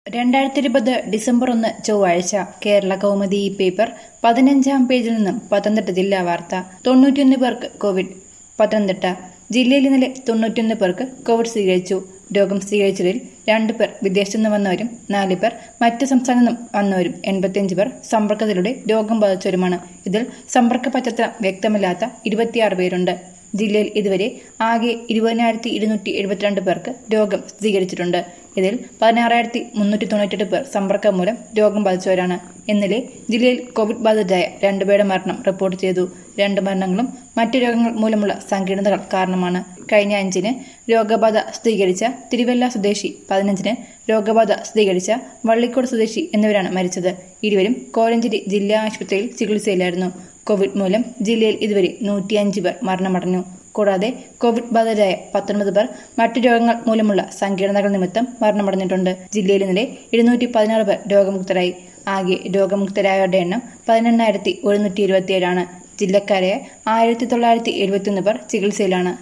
രണ്ടായിരത്തി ഇരുപത് ഡിസംബർ ഒന്ന് ചൊവ്വാഴ്ച കേരള കൗമുദി ഈ പേപ്പർ പതിനഞ്ചാം പേജിൽ നിന്നും പത്തനംതിട്ട ജില്ലാ വാർത്ത തൊണ്ണൂറ്റിയൊന്ന് പേർക്ക് കോവിഡ് പത്തനംതിട്ട ജില്ലയിൽ ഇന്നലെ തൊണ്ണൂറ്റിയൊന്ന് പേർക്ക് കോവിഡ് സ്ഥിരീകരിച്ചു രോഗം സ്ഥിരീകരിച്ചതിൽ രണ്ടു പേർ വിദേശത്തു നിന്ന് വന്നവരും നാല് പേർ മറ്റ് സംസ്ഥാനത്തു നിന്നും വന്നവരും എൺപത്തിയഞ്ച് പേർ സമ്പർക്കത്തിലൂടെ രോഗം ബാധിച്ചവരുമാണ് ഇതിൽ സമ്പർക്ക പശ്ചാത്തലം വ്യക്തമില്ലാത്ത ഇരുപത്തിയാറ് പേരുണ്ട് ജില്ലയിൽ ഇതുവരെ ആകെ ഇരുപതിനായിരത്തി ഇരുന്നൂറ്റി എഴുപത്തിരണ്ട് പേർക്ക് രോഗം സ്ഥിരീകരിച്ചിട്ടുണ്ട് ഇതിൽ പതിനാറായിരത്തി മുന്നൂറ്റി തൊണ്ണൂറ്റെട്ട് പേർ സമ്പർക്കം മൂലം രോഗം ബാധിച്ചവരാണ് ഇന്നലെ ജില്ലയിൽ കോവിഡ് ബാധിതരായ രണ്ടുപേരുടെ മരണം റിപ്പോർട്ട് ചെയ്തു രണ്ട് മരണങ്ങളും മറ്റു രോഗങ്ങൾ മൂലമുള്ള സങ്കീർണതകൾ കാരണമാണ് കഴിഞ്ഞ അഞ്ചിന് രോഗബാധ സ്ഥിരീകരിച്ച തിരുവല്ല സ്വദേശി പതിനഞ്ചിന് രോഗബാധ സ്ഥിരീകരിച്ച വള്ളിക്കോട് സ്വദേശി എന്നിവരാണ് മരിച്ചത് ഇരുവരും കോലഞ്ചേരി ജില്ലാ ആശുപത്രിയിൽ ചികിത്സയിലായിരുന്നു കോവിഡ് മൂലം ജില്ലയിൽ ഇതുവരെ നൂറ്റിയഞ്ച് പേർ മരണമടഞ്ഞു കൂടാതെ കോവിഡ് ബാധിതരായ പത്തൊൻപത് പേർ മറ്റു രോഗങ്ങൾ മൂലമുള്ള സങ്കീർണതകൾ നിമിത്തം മരണമടഞ്ഞിട്ടുണ്ട് ജില്ലയിൽ ഇന്നലെ ഇരുന്നൂറ്റി പതിനാറ് പേർ രോഗമുക്തരായി ആകെ രോഗമുക്തരായവരുടെ എണ്ണം പതിനെണ്ണായിരത്തി ഒരുന്നൂറ്റി ഇരുപത്തിയേഴാണ് ജില്ലക്കാരായ ആയിരത്തി തൊള്ളായിരത്തി എഴുപത്തിയൊന്ന് പേർ ചികിത്സയിലാണ്